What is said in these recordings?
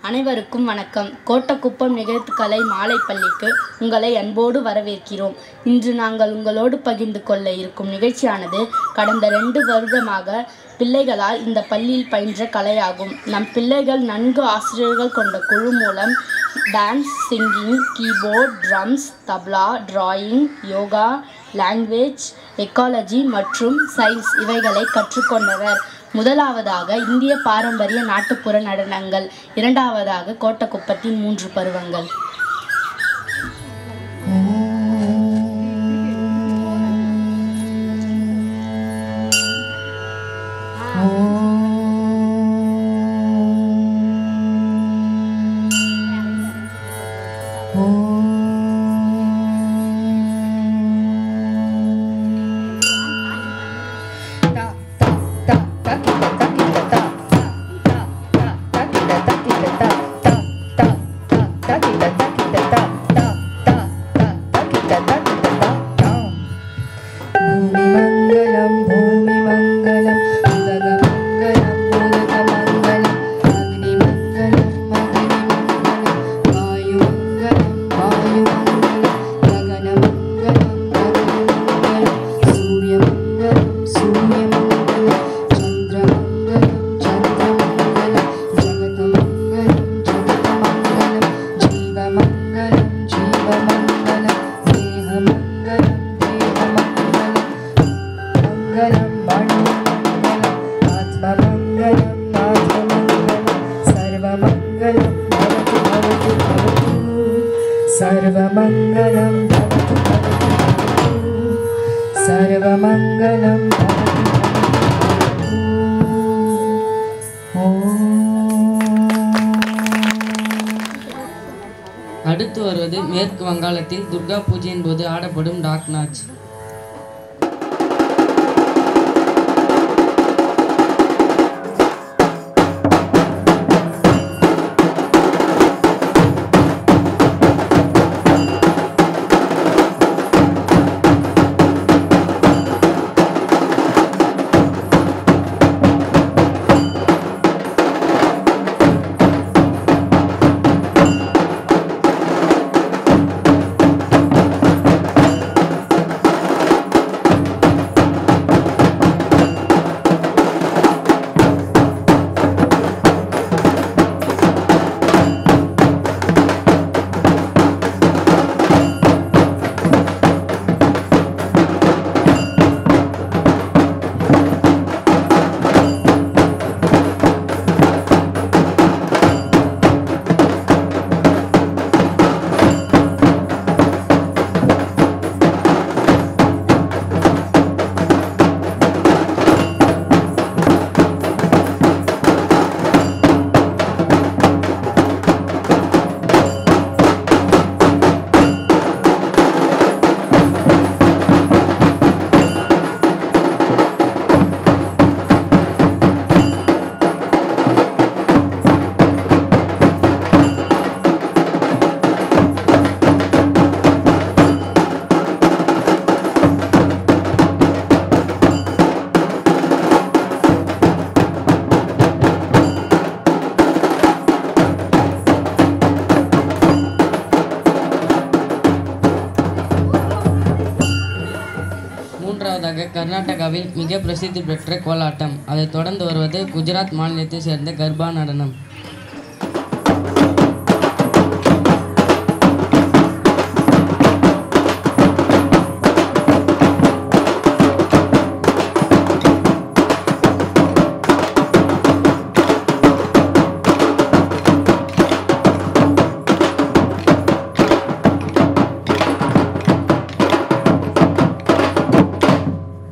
அனைவருக்கும் வணக்கம் கோட்டக்குப்பம் நிகழ்த்துக்கலை மாலைப் பள்ளிக்கு உங்களை அன்போடு வரவேற்கிறோம் இன்று நாங்கள் உங்களோடு பகிர்ந்து கொள்ள இருக்கும் நிகழ்ச்சியானது கடந்த ரெண்டு வருடமாக பிள்ளைகளால் இந்த பள்ளியில் பயின்ற கலையாகும் நம் பிள்ளைகள் நன்கு ஆசிரியர்கள் கொண்ட குழு மூலம் dance singing keyboard drums tabla drawing yoga language ecology மற்றும் சயின்ஸ் இவைகளை கற்றுக்கொண்டனர் முதலாவதாக இந்திய பாரம்பரிய நாட்டுப்புற நடனங்கள் இரண்டாவதாக கோட்டக்குப்பத்தின் மூன்று பருவங்கள் भूमिमङ्गलं भूमिमङ्गलं उदगमङ्गलं उदगमङ्गलं अग्निमङ्गलं अग्निमङ्गलं वायुमङ्गलं वायुमङ्गलं गगनमङ्गलं गगनमङ्गलं सूर्यमङ्गलं सूर्यमङ्गलं चन्द्रमङ्गलं चन्द्रमङ्गलं जगतमङ्गलं जगतमङ्गलं जीवमङ्गलं जीवमङ्गलं देहमङ्गलं देहमङ्गलं मङ्गलं मणिमङ्गलं आत्ममङ्गलं आत्ममङ्गलं सर्वमङ्गलं भवतु भवतु भवतु सर्वमङ्गलं भवतु भवतु भवतु सर्वमङ्गलं भवतु அடுத்து வருவது மேற்கு வங்காளத்தில் துர்கா பூஜையின் போது ஆடப்படும் டாக் நாச் மூன்றாவதாக கர்நாடகாவில் மிக பிரசித்தி பெற்ற கோலாட்டம் அதைத் தொடர்ந்து வருவது குஜராத் மாநிலத்தைச் சேர்ந்த கர்பா நடனம்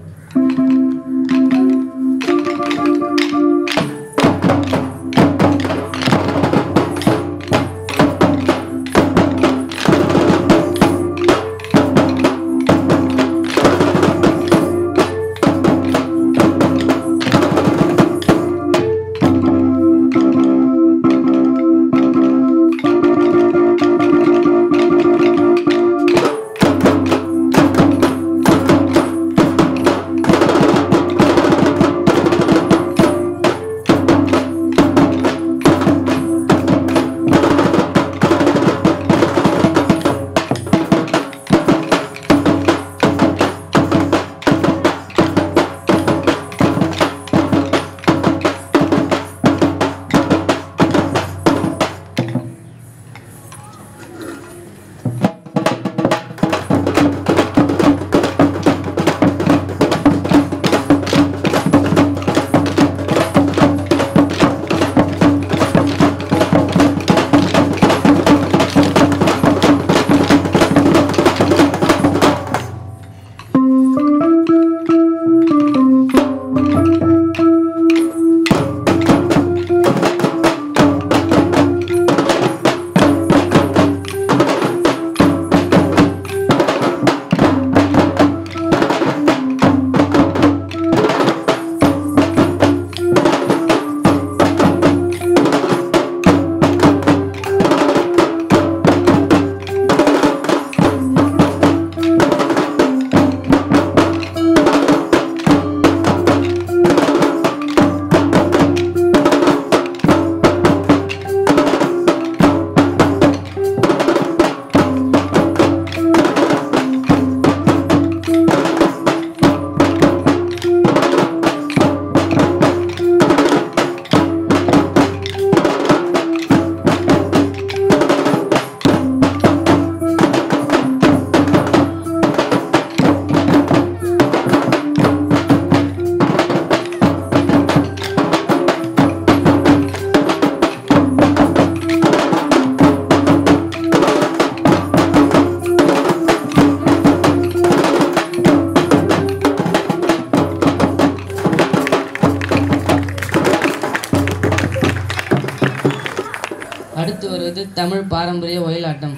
Thank தமிழ் பாரம்பரிய ஒயிலாட்டம்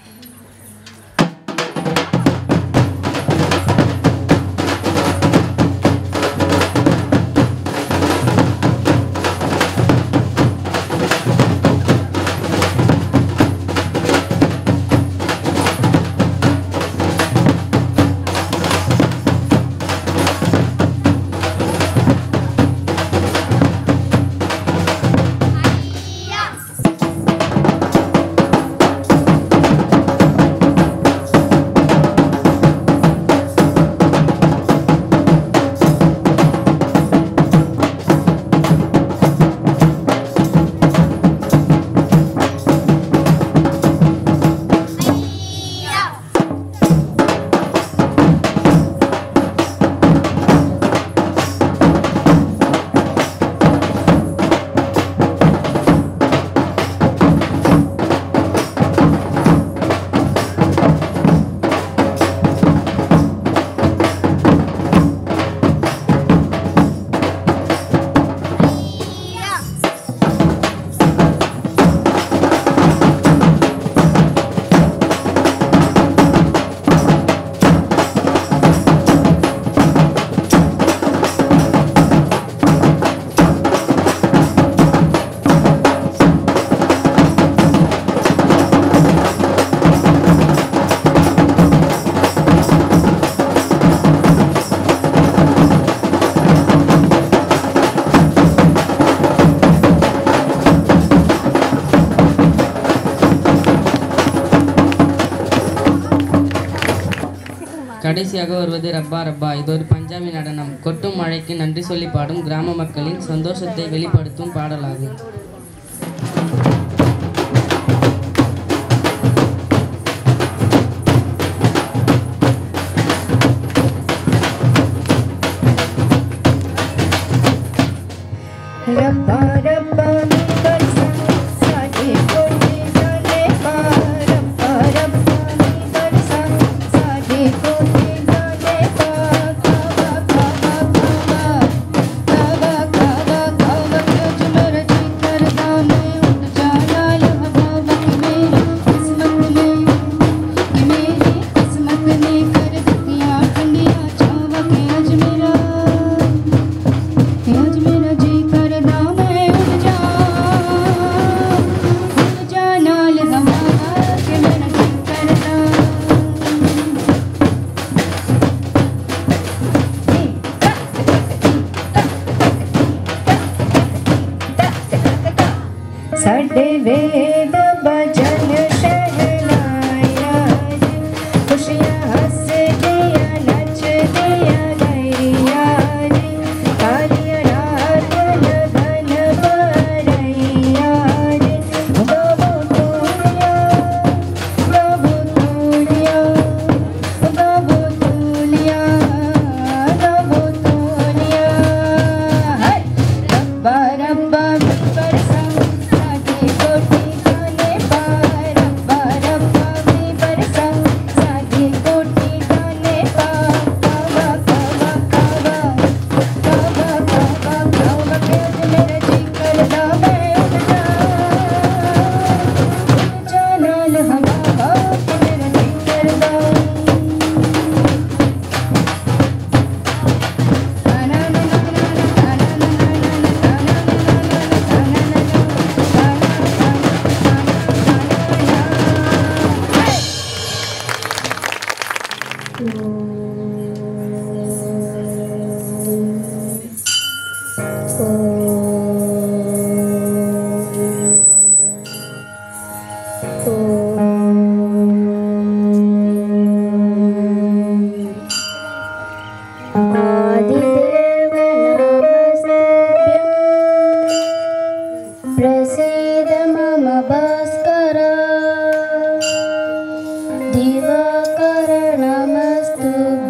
கடைசியாக வருவது ரப்பா ரப்பா இது ஒரு பஞ்சாபி நடனம் கொட்டும் மழைக்கு நன்றி சொல்லி பாடும் கிராம மக்களின் சந்தோஷத்தை வெளிப்படுத்தும் பாடலாகும் रब्बा रब्बा मी बरसा साडे कोटी जाने पा रब्बा रब्बा मी बरसा साडे कोटी जाने पा कावा कावा कावा कावा कावा कावा क्यों मेरा जी करता मैं उठ जाना यहाँ बाबा की मेरी किस्मत में कि मेरी किस्मत ने कर दिया ठंडिया छावा के आज मेरा आज मेरा जी करदा मैं उड़ जा उड़ जा नाल हमारा के मेरा जी करदा ਸਾਡੇ ਵੇਦ ਭਜਨ ਸ਼ਹਿਨਾਇਆ ਖੁਸ਼ੀਆਂ ਹੱਸਦੀਆਂ ਨੱਚਦੀਆਂ ਗਈਆਂ ਜੀ ਕਾਲੀਆਂ ਰਾਤ ਲਗਨ ਭਰਈਆਂ ਜੀ ਗਵੋ ਤੋਲੀਆਂ ਗਵੋ ਤੋਲੀਆਂ ਗਵੋ ਤੋਲੀਆਂ ਗਵੋ ਤੋਲੀਆਂ ਹੇ ਰੱਬਾ ਰੱਬਾ ਬਰਸਾ ਸਾਡੀ ਕੋਠੀ ਖਾਨੇ ਪਾ ਰੱਬਾ ਰੱਬਾ ਵੀ ਬਰਸਾ ਸਾਡੀ ਕੋਠੀ ਖਾਨੇ ਪਾ ਕਾਵਾ ਕਾਵਾ ਕਾਵਾ ਕਾਵਾ ਕਾਵਾ ਕਾਵਾ ਕਿ ਅੱਜ ਮੇਰਾ ਜੀ ਕਰਦਾ ਮੈਂ ਉੱਡ ਜਾ ਉੱਡ ਜਾ ਨਾਲ ਹਵਾ ਕਿ ਮੇਰਾ ਜੀ ਕਰਦਾ प्रसीद मम भास्कर दिवाकर नमस्तुभ्यम्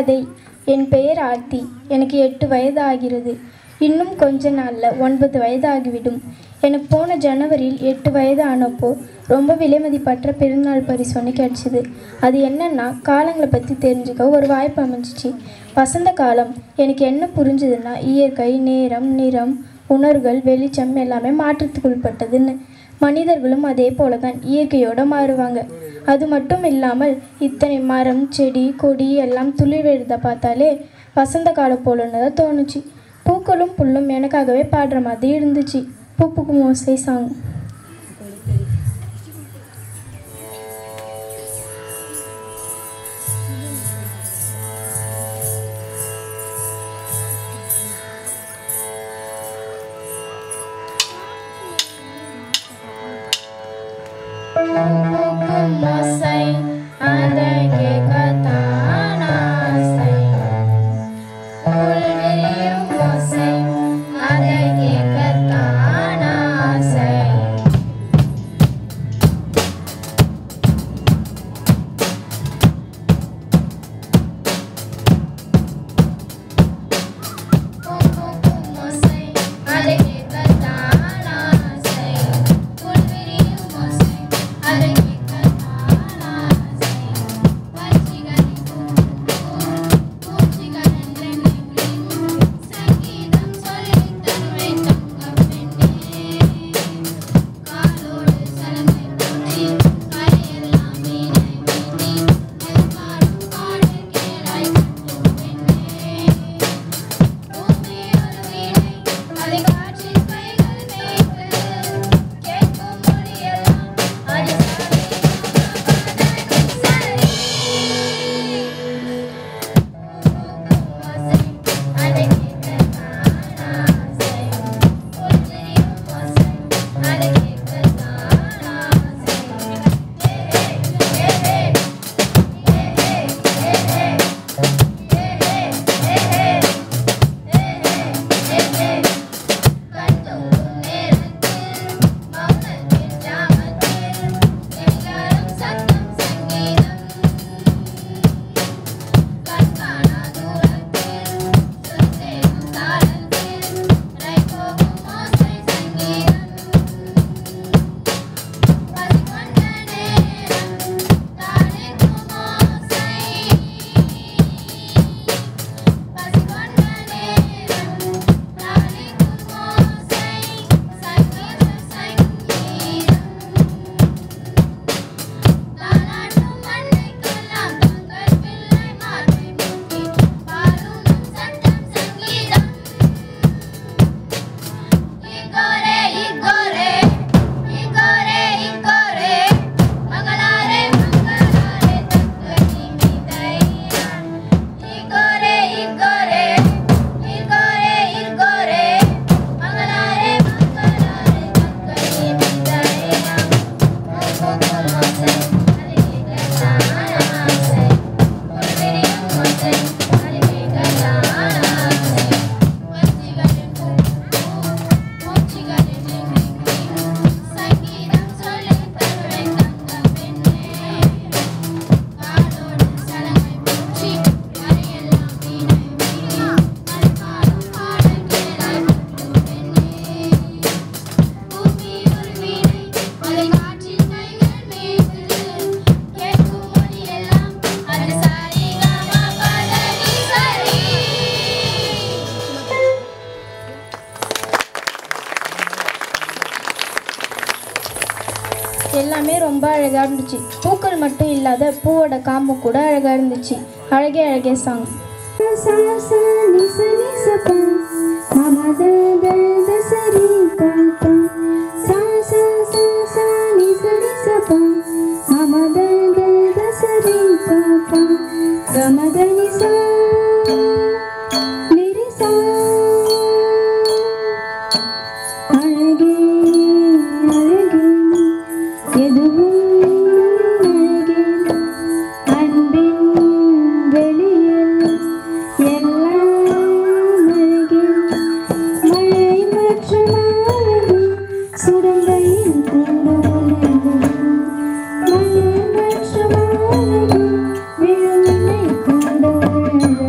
கதை என் பெயர் ஆர்த்தி எனக்கு எட்டு வயது ஆகிறது இன்னும் கொஞ்ச நாளில் ஒன்பது வயது ஆகிவிடும் எனக்கு போன ஜனவரியில் எட்டு வயது ஆனப்போ ரொம்ப விலைமதிப்பற்ற பெருநாள் பரிசு ஒன்று கிடச்சிது அது என்னன்னா காலங்களை பற்றி தெரிஞ்சுக்க ஒரு வாய்ப்பு அமைஞ்சிச்சு வசந்த காலம் எனக்கு என்ன புரிஞ்சுதுன்னா இயற்கை நேரம் நிறம் உணர்வுகள் வெளிச்சம் எல்லாமே மாற்றத்துக்கு உட்பட்டதுன்னு மனிதர்களும் அதே போல தான் இயற்கையோட மாறுவாங்க அது மட்டும் இல்லாமல் இத்தனை மரம் செடி கொடி எல்லாம் துளிர்விழுத பார்த்தாலே வசந்த காலம் போலன்னு தான் தோணுச்சு பூக்களும் புல்லும் எனக்காகவே பாடுற மாதிரி இருந்துச்சு பூப்புக்கு மோசை சாங் மோசை அதை கேட்கத்தான் ஆசை புல்வெளியும் ஓசை அதை கேட்கத்தான் ஆசை ஓசை அதை கேட்கத்தான் ஆசை புல்வெளியும் ஓசை அதை கேட்கத்தான் ஆசை பட்சிகளின் பூச்சிகளின் சங்கீதம் சொல்லித் தருவேன் தங்கப் பெண்ணே காலோடு சலங்கை பூச்சி கரையெல்லாம் வீணை வீணி எதிர்பாரும் பாடு கேளாய் கட்டும் பெண்ணே பூமி ஒரு வீணை அதை காற்றில் கைகள் மேய்த்து கேட்கும் மொழியெல்லாம் அது சரி சரி அதை கேட்கத்தான் ஆசை புல்வெளியும் ஓசை அதை கேட்கத்தான் ஆசை ஏ ஏ ஏ இகோரே இகோரே இகோரே இகோரே மங்களாரே மங்களாரே தக்கனி மிதையா இகோரே இகோரே இகோரே இகோரே மங்களாரே மங்களாரே தக்கனி மிதையா ஓகோல் மோசை அதை கேட்கத்தான் ஆசை புல்வெளியும் ஓசை அதை கேட்கத்தான் ஆசை பட்சிகளின் பூச்சிகளின் சங்கீதம் சொல்லித் தருவேன் தங்கப் பெண்ணே காலோடு சலங்கை பூச்சி கரையெல்லாம் வீணை வீணி மறுபாடும் பாடல் கேளாய் கட்டும் பெண்ணே பூமி ஒரு வீணை அதை காற்றின் கைகள் மேய்த்து கேட்கும் மொழியெல்லாம் அது சரி கம பதனி சரி எல்லாமே ரொம்ப அழகாக இருந்துச்சு பூக்கள் மட்டும் இல்லாத பூவோட காம்பும் கூட அழகாக இருந்துச்சு அழகே அழகே சாங் గమదని సా నిరి సా அழகே அழகே எதுவும் அழகே அன்பின் வெளியில் எல்லாம் அழகே மழை மற்றும் அழகு சுடங்கையில் கூட அழகு மழை மற்றும் அழகு விழுமினை கூட அழகு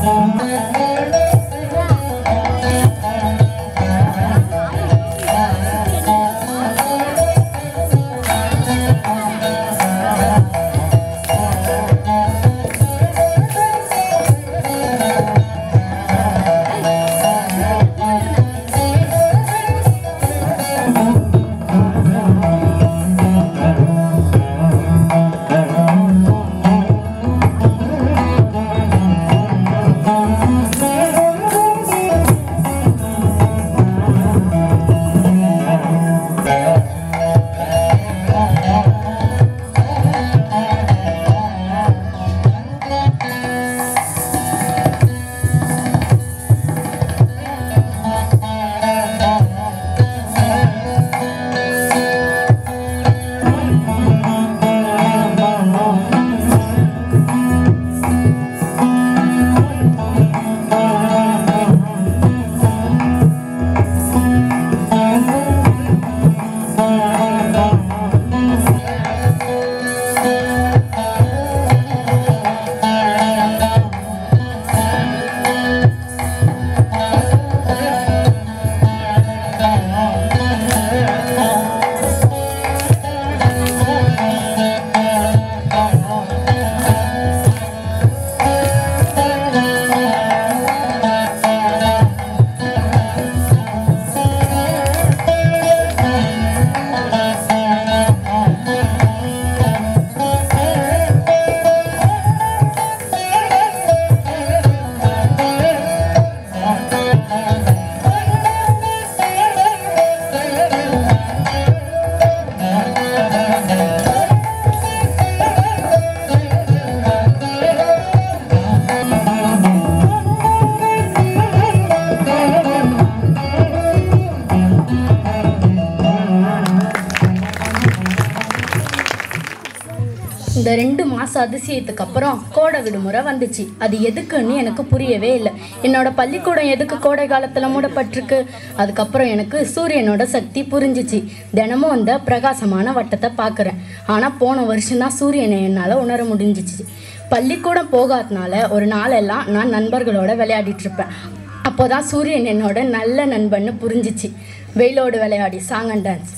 இந்த ரெண்டு மாதம் அதிசயத்துக்கு அப்புறம் கோடை விடுமுறை வந்துச்சு அது எதுக்குன்னு எனக்கு புரியவே இல்லை என்னோட பள்ளிக்கூடம் எதுக்கு கோடை காலத்தில் மூடப்பட்டிருக்கு அதுக்கப்புறம் எனக்கு சூரியனோட சக்தி புரிஞ்சிச்சு தினமும் அந்த பிரகாசமான வட்டத்தை பார்க்குறேன் ஆனால் போன வருஷம்தான் சூரியனை என்னால் உணர முடிஞ்சிச்சு பள்ளிக்கூடம் போகாதனால ஒரு நாளெல்லாம் நான் நண்பர்களோட விளையாடிட்டு இருப்பேன் அப்போதான் சூரியன் என்னோட நல்ல நண்பன்னு புரிஞ்சிச்சு வெயிலோடு விளையாடி சாங் அண்ட் டான்ஸ்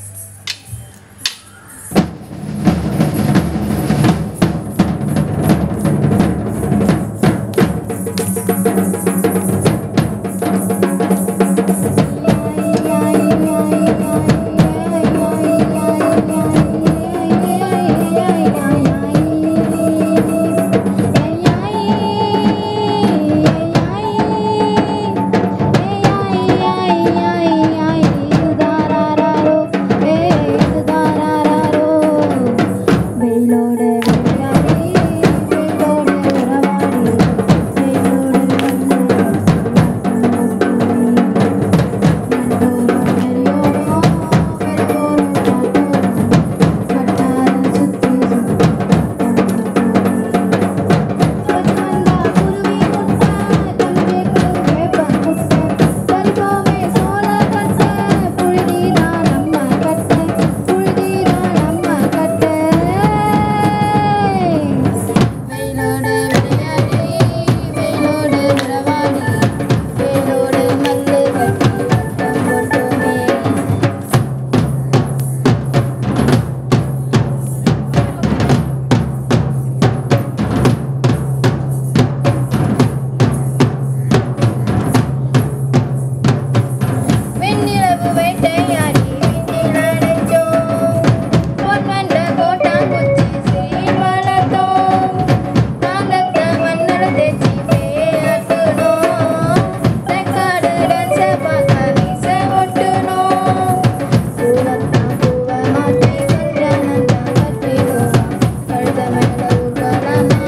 வெண்ணிலவு வேட்டையாடி வீட்டில் அடைஞ்சோம் பொன்வந்த கோட்டாங்குச்சி சீல் வளர்த்தோம் நாங்கத்த மண்ணல தேச்சி பேயாக்கணும் ரெக்கார்டு டான்ஸை பார்க்க வீச ஒட்டணும் பூவத்தான் பூவ மாற்றி கல்யாணம் தான் கட்டிடுவோம் கழுத மேல ஊர்வலமா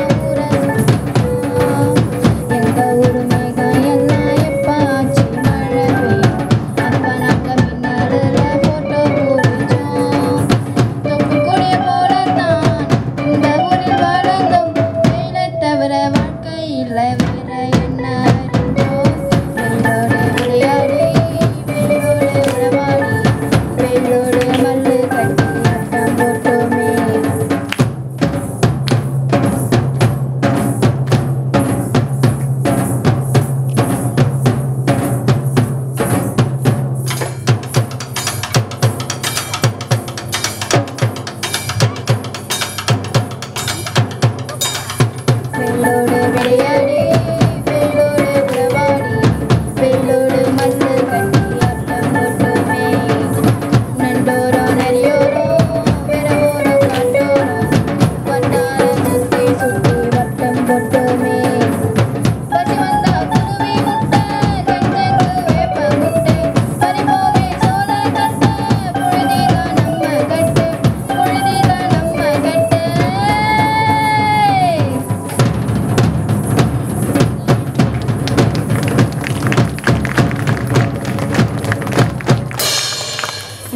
ஊரசம் எங்க ஊரு மேகம் எல்லாம் எப்ப ஆச்சு மழை பெய்யும் அப்ப நாங்க மின்னலுல போட்டோ பிடிச்சோம் தொப்பு கொடிய போலத்தான் இந்த ஊரில் வளர்ந்தோம் வெயிலை தவிர வாழ்க்கையில் வேற என்ன அறிந்தோம் வெயிலோடு விளையாடி வெயிலோடு உறவாடி வெயிலோடு மல்லு கட்டி ஆட்டம் போட்டோமே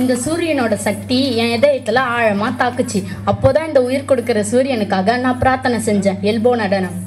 இந்த சூரியனோட சக்தி என் இதயத்துல ஆழமா தாக்குச்சு அப்போதான் இந்த உயிர் கொடுக்கிற சூரியனுக்காக நான் பிரார்த்தனை செஞ்சேன் எல்போ நடனம்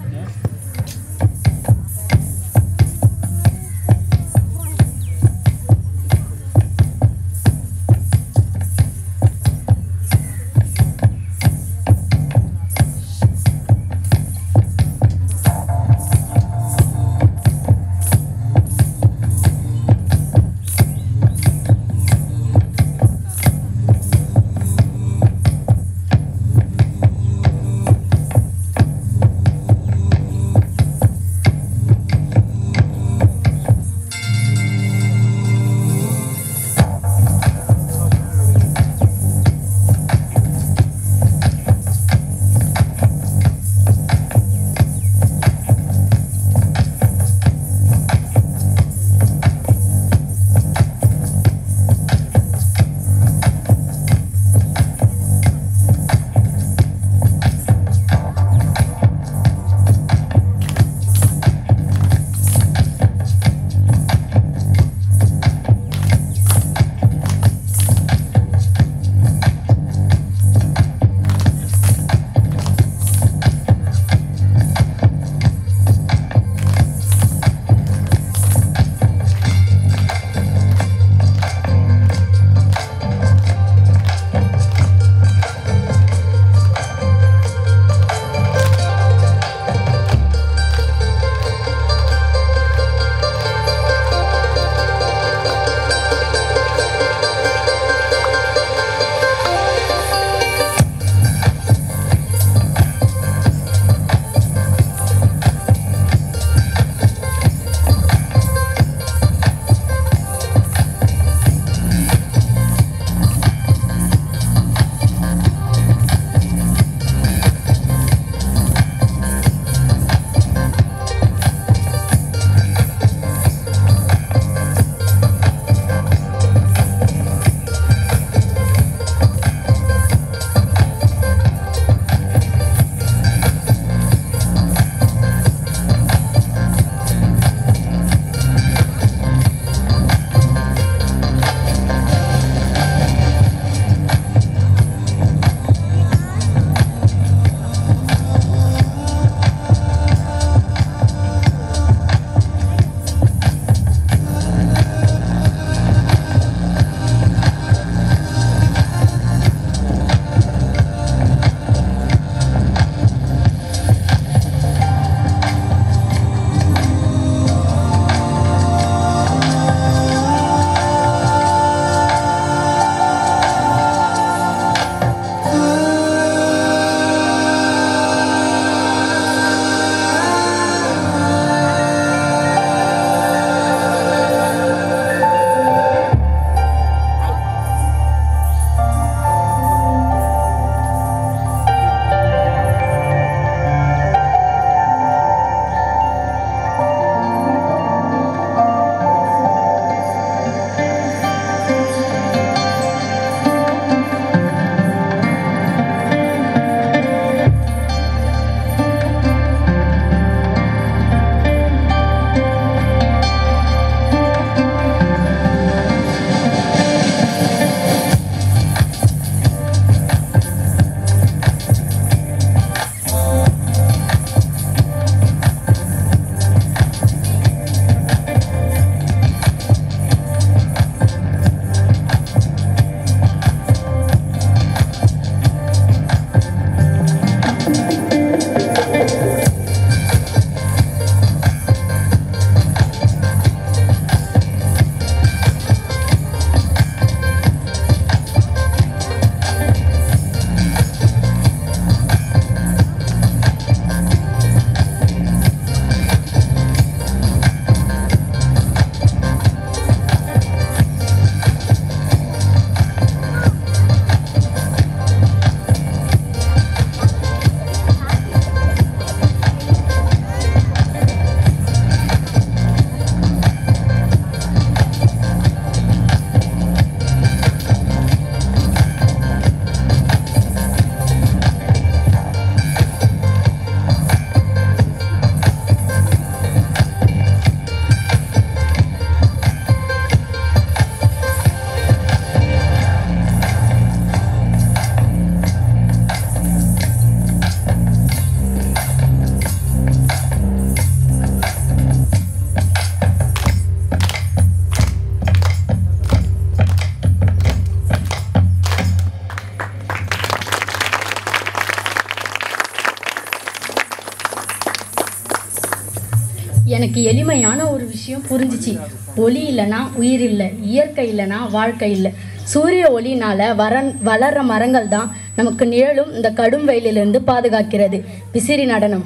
எனக்கு எளிமையான ஒரு விஷயம் புரிஞ்சிச்சு ஒளி இல்லைன்னா உயிர் இல்லை இயற்கை இல்லைன்னா வாழ்க்கை இல்லை சூரிய ஒளினால வர வளர்ற மரங்கள் தான் நமக்கு நிழலும் இந்த கடும் வெயிலிலிருந்து பாதுகாக்கிறது விசிறி நடனம்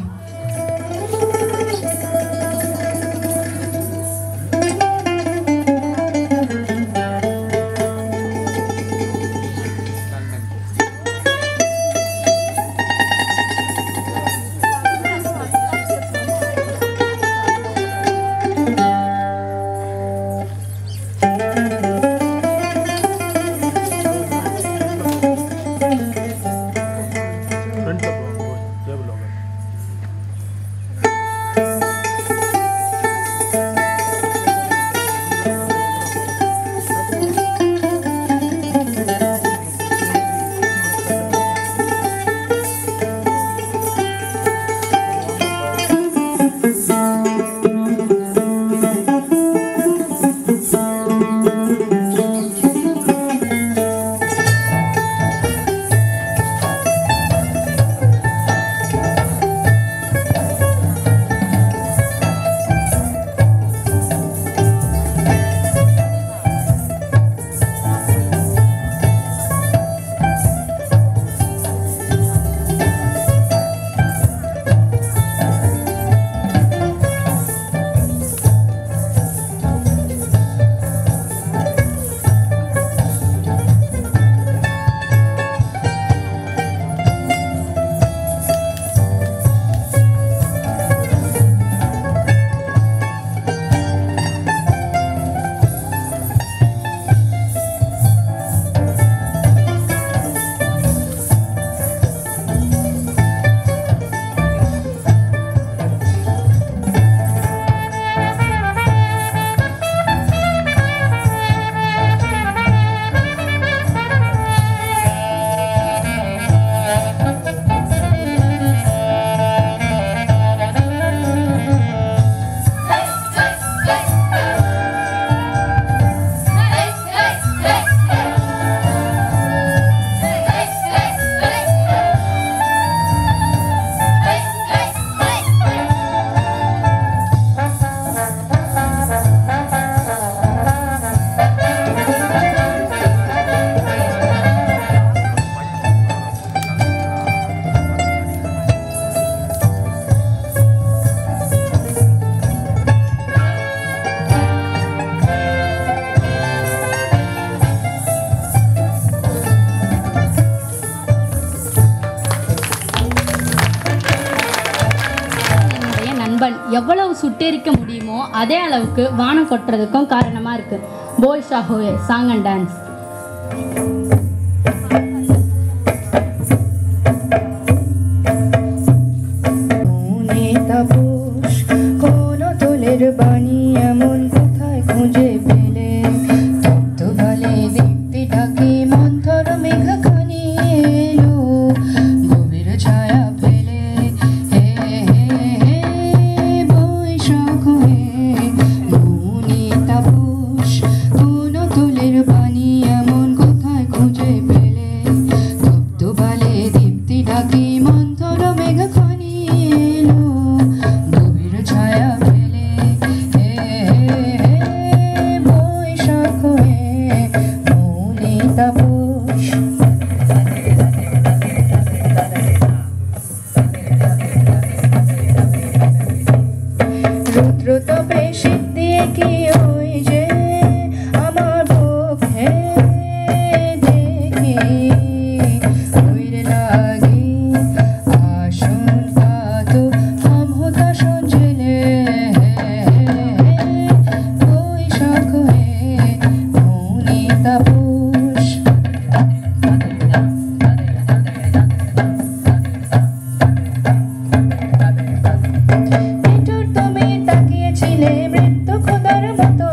என்னுடைய நண்பன் எவ்வளவு சுட்டெரிக்க முடியுமோ அதே அளவுக்கு வானம் கொட்டுறதுக்கும் காரணமா இருக்கு போல் ஷாஹோயே சாங் அண்ட் டான்ஸ் মনে তাপস কোন তোলের বাণী এমন কোথায় খুঁজে পেলে তপ্ত বলে দীপ্তি ডাকে মন্থর মেঘখানি এলো গভীর ছায়া ফেলে হে হে হে বৈশাখ হে মনে তাপস কোন তোলের বাণী এমন কোথায় খুঁজে পেলে তপ্ত বলে দীপ্তি ডাকে মন্থর মেঘখানি এলো গভীর ছায়া ফেলে হে হে হে বৈশাখ হে মনে তাপস রুদ্র তপে শীত দিয়ে কি ওই যে আমার পক্ষে দেখি ওইরে লাগি আশঙ্কা তো হাম হতা সঞ্চলে বৈশাখ হে মৌনি তাপস পেটুর তুমি তাকিয়েছিলে মৃত্যু খোদার মতো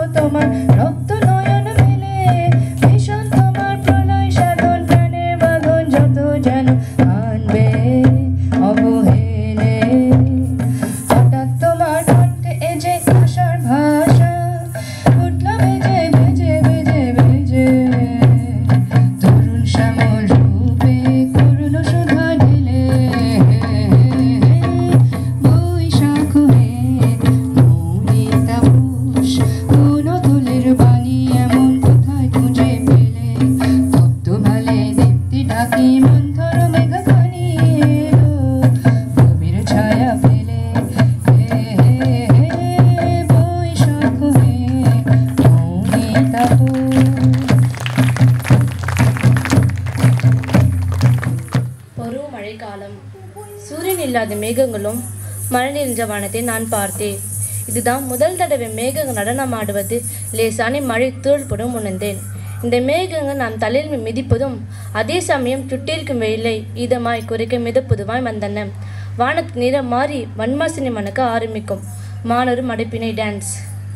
மழை நிறைஞ்ச வானத்தை நான் பார்த்தேன் இதுதான் முதல் தடவை மேகங்கள் நடனமாடுவது லேசான மழை தூள்படும் உணர்ந்தேன் இந்த மேகங்கள் நாம் தலையில் மிதிப்பதும் அதே சமயம் சுட்டிருக்கும் வெயிலை இதமாய் குறைக்க மிதப்புதுமாய் வந்தன வானத்து நிறம் மாறி வன்மாசினி மணக்க ஆரம்பிக்கும் மாணவர் மடைப்பினை டான்ஸ்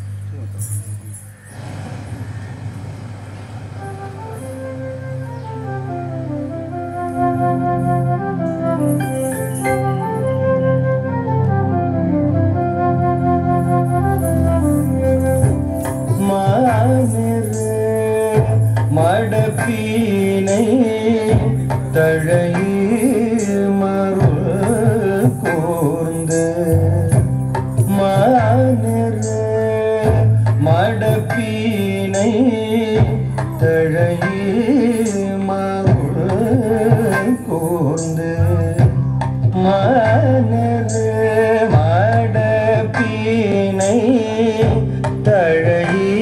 மாநிறு மடப்பீனை தழையீர் மருள் கூர்ந்து மாநிறு மடப்பீனை தழையீர் மருள் கூர்ந்து மாநிறு மடப்பீனை தழையே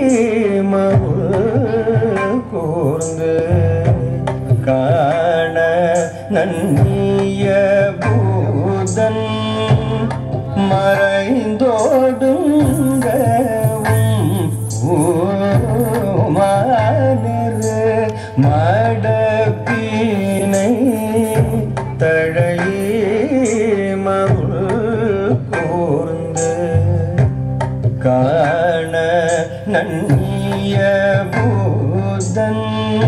மருள் கூர்ந்து காண நன்னிய பூதன் மறைந்தோடுங்கவும் மானரு மடப்பீனை தழையே மருள் கூர்ந்து காண நன்னிய பூதன்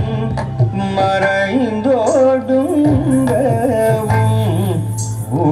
மறைந்தோடுங்கவும் ஓ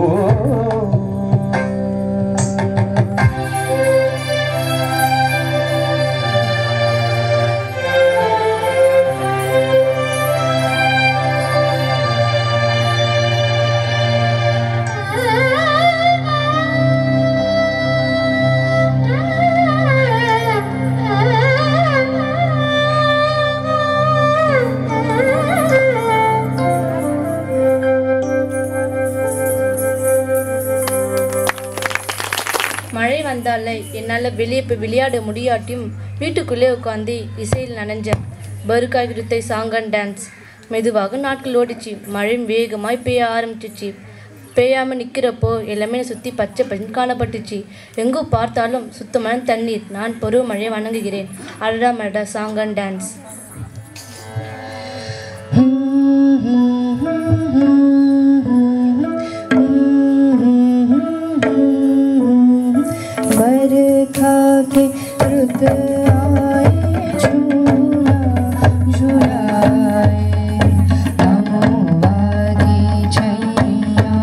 மழை வந்தால என்னால் வெளியே போய் விளையாட முடியாட்டியும் வீட்டுக்குள்ளே உட்காந்து இசையில் நனைஞ்ச பருக்கா விருத்தை சாங்கன் டான்ஸ் மெதுவாக நாட்கள் ஓடிச்சு மழையும் வேகமாய் பெய்ய ஆரம்பிச்சிச்சு பெய்யாமல் நிற்கிறப்போ எல்லாமே சுற்றி பச்சை பஞ்சு காணப்பட்டுச்சு எங்கோ பார்த்தாலும் சுத்தமான தண்ணீர் நான் பருவ மழையை வணங்குகிறேன் அடடா மடா சாங்கன் டான்ஸ் बरखा के रुत आए झूला झुलाए अमोवागी छैया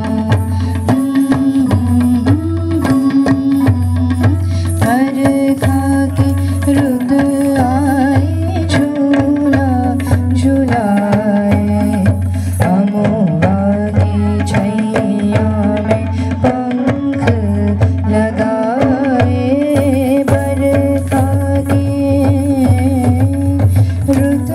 बरखा के रुत आए झूला झुलाए अमोवागी छैया में पंख लगाए बरखा के रुत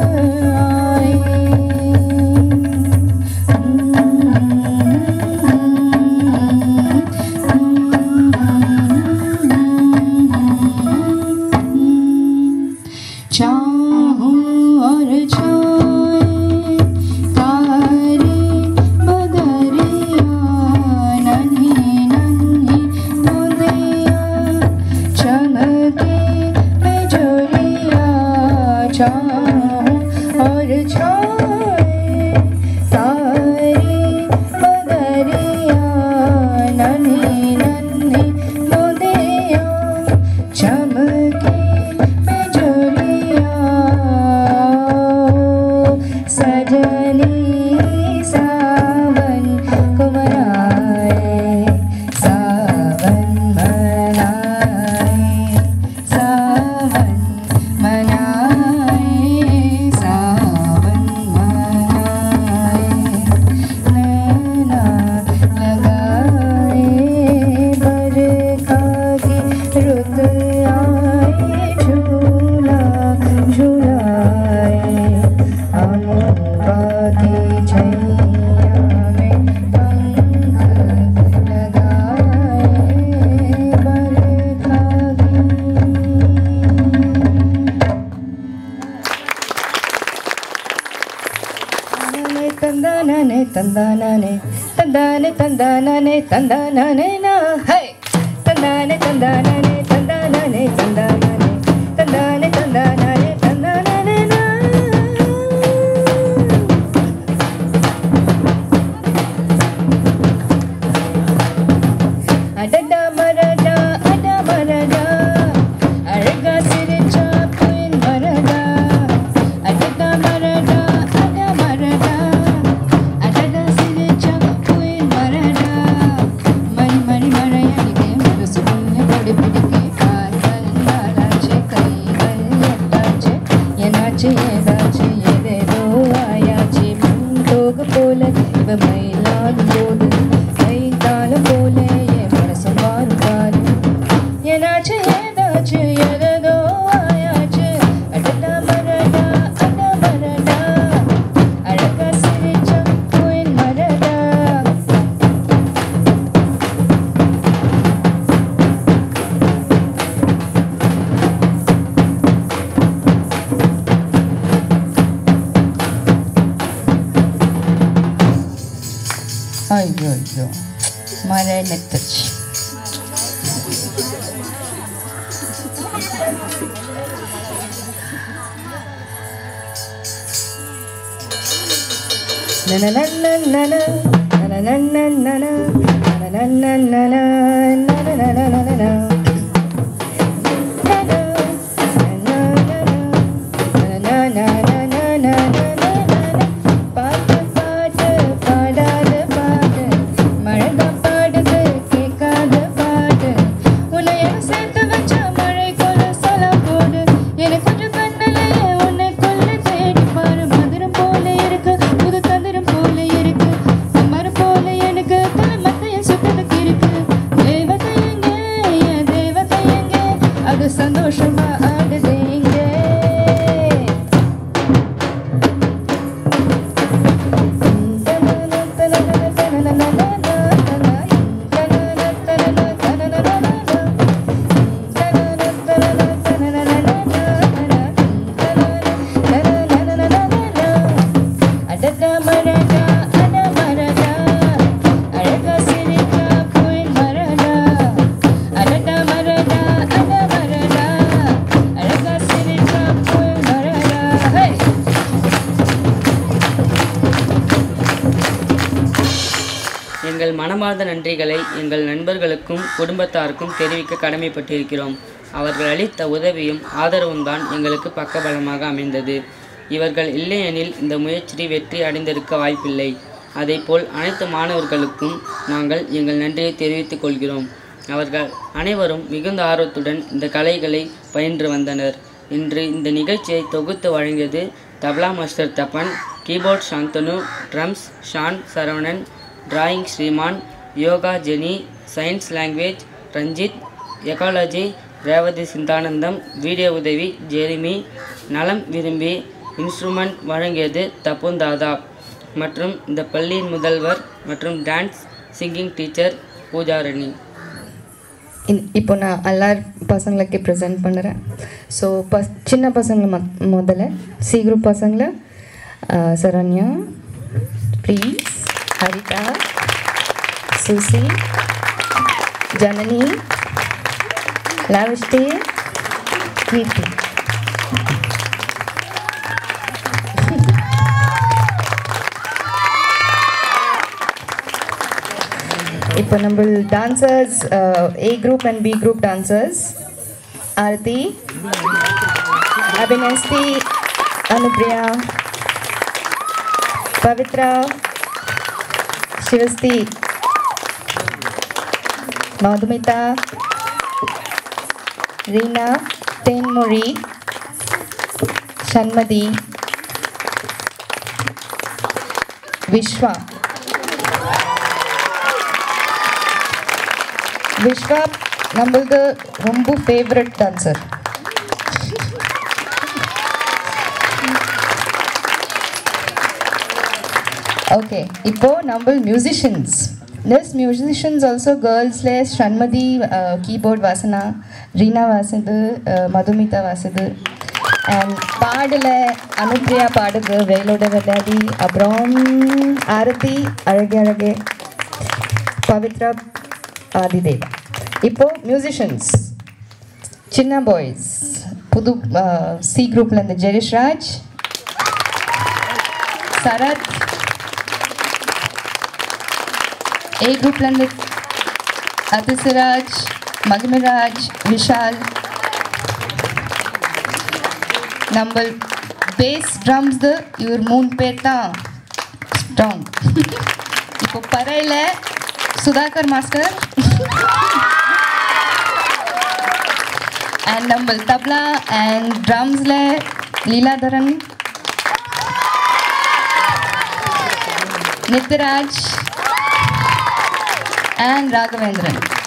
चाहूं और छाए तारे बदरिया नन्ही नन्ही बूंदिया चमके बिजुलिया चाहूं और छाए तारे बदरिया नन्ही नन्ही बूंदिया चमके बिजुलिया सजनी सावन को मनाए सावन मनाए सावन मनाए सावन मनाए नैना लगाए बरखा की रुत आए झूला झूलाए अमुका की छैया में पंख लगाए बरखा की தந்தானே தந்தானே தந்தானே தந்தானே தந்தானே தந்தானே நான் தந்தானே தந்தானே தந்தானே தந்தானே தந்தானே தந்தானே தந்தானே அடடா மரடா அட மரடா அழகா சிரிச்சா புயல் மரடா அடடா மரடா அட மரடா அடடா சிரிச்சா புயல் மரடா மணி மணி மழையடிக்கே மனசு குஞ்ச கொடி பிடிக்கே கால்கள் நாளாச்சு கைகள் எட்டாச்சு என்னாச்சு ஏதாச்சு ஏதேதோ ஆயாச்சு மண் தோகு போல இவ மயிலாடும் போது கை தாளம் போல என் மனசு மாறும் பாரு என்னாச்சு ஏதாச்சு ஏதேதோ ஆயாச்சு அடடா மரடா அட மரடா அழகா சிரிச்சா புயல் மரடா ஐயோ ஐயோ மழை நிறுத்துச்சு பாட்டு பாட்டு பாடாத பாட்டு மழைதான் பாடுது கேட்காத பாட்டு உன்னை என சேர்த்து வச்ச மழை கொல சொல்ல போடு எனக்கு கொஞ்சம் கண்ணலையே உன்னை கொல்ல தேடி பாரு மதுரம் போல இருக்கு புது தந்திரம் போல இருக்கு மரம் போல எனக்கு தலை மத்தையில் சுத்ததுக்கு இருக்கு தேவதை எங்கே என் தேவதை எங்கே அது சந்தோஷமா ஆடுது இங்கே அடடா மரடா அட மரடா அழகா சிரிக்கா புயல் மரடா அடடா மரடா அட மரடா அழகா சிரிக்கா புயல் மரடா ஹே எங்கள் மனமார்ந்த நன்றிகளை எங்கள் நண்பர்களுக்கும் குடும்பத்தாருக்கும் தெரிவிக்க கடமைப்பட்டிருக்கிறோம் அவர்கள் அளித்த உதவியும் ஆதரவும் தான் எங்களுக்கு பக்கபலமாக அமைந்தது இவர்கள் இல்லையெனில் இந்த முயற்சி வெற்றி அடைந்திருக்க வாய்ப்பில்லை அதேபோல் அனைத்து மாணவர்களுக்கும் நாங்கள் எங்கள் நன்றியை தெரிவித்துக் கொள்கிறோம் அவர்கள் அனைவரும் மிகுந்த ஆர்வத்துடன் இந்த கலைகளை பயின்று வந்தனர் இன்று இந்த நிகழ்ச்சியை தொகுத்து வழங்கியது tabla master Thappan keyboard Shantanu drums Shaan Saravanan drawing Sriman yoga Jenny science language Ranjith ecology Revathi Sinthanandam video உதவி ஜெரிமி நலம் விரும்பி இன்ஸ்ட்ருமெண்ட் வழங்கியது தப்புன் தாதா மற்றும் இந்த பள்ளியின் முதல்வர் மற்றும் டான்ஸ் சிங்கிங் டீச்சர் பூஜாரணி இன்- இப்போ நான் எல்லார் பசங்களுக்கு ப்ரெசென்ட் பண்ணுறேன் ஸோ பஸ் சின்ன பசங்களை மொ முதல்ல சி குரூப் பசங்களை அஹ், சரண்யா ப்ளீஸ் ஹரிதா சுசி ஜனனி லாவிஷ்டி கீர்த்தி இப்போ நம்ம dancers A group and B group dancers Aarthi Abinasthi Anupriya Pavithra Sivasthi Madhumitha Reena Thenmozhi Shanmathi Viswa Viswa நம்மளது ரொம்ப ஃபேவரட் டான்சர் ஓகே இப்போ நம்ம மியூசிஷியன்ஸ் திஸ் மியூசிஷியன்ஸ் ஆல்சோ கேர்ள்ஸ்ல ஷண்மதி கீபோர்ட் வாசனா ரீனா வாசது மதுமிதா வாசது அண்ட் பாடல அனுப்ரியா பாடுது வேலோட விளையாடி அப்புறம் ஆரதி அழகே அழகே பவித்ரா ஆதிதேவா இப்போ மியூசிஷியன்ஸ் சின்ன பாய்ஸ் புது சி குரூப்ல இருந்து ஜெரிஷ் ராஜ் சரத் ஏ குரூப்ல இருந்து அதிசராஜ் மகிமராஜ் விஷால் நம்ம பேஸ் ட்ரம்ஸ் இவர் மூணு பேர் தான் ஸ்ட்ராங் இப்போ பறையில் சுதாகர் மாஸ்டர் அண்ட் நம்ம தப்லா அண்ட் ட்ரம்ஸில் லீலாதரன் நித்யராஜ் அண்ட் ராகவேந்திரன்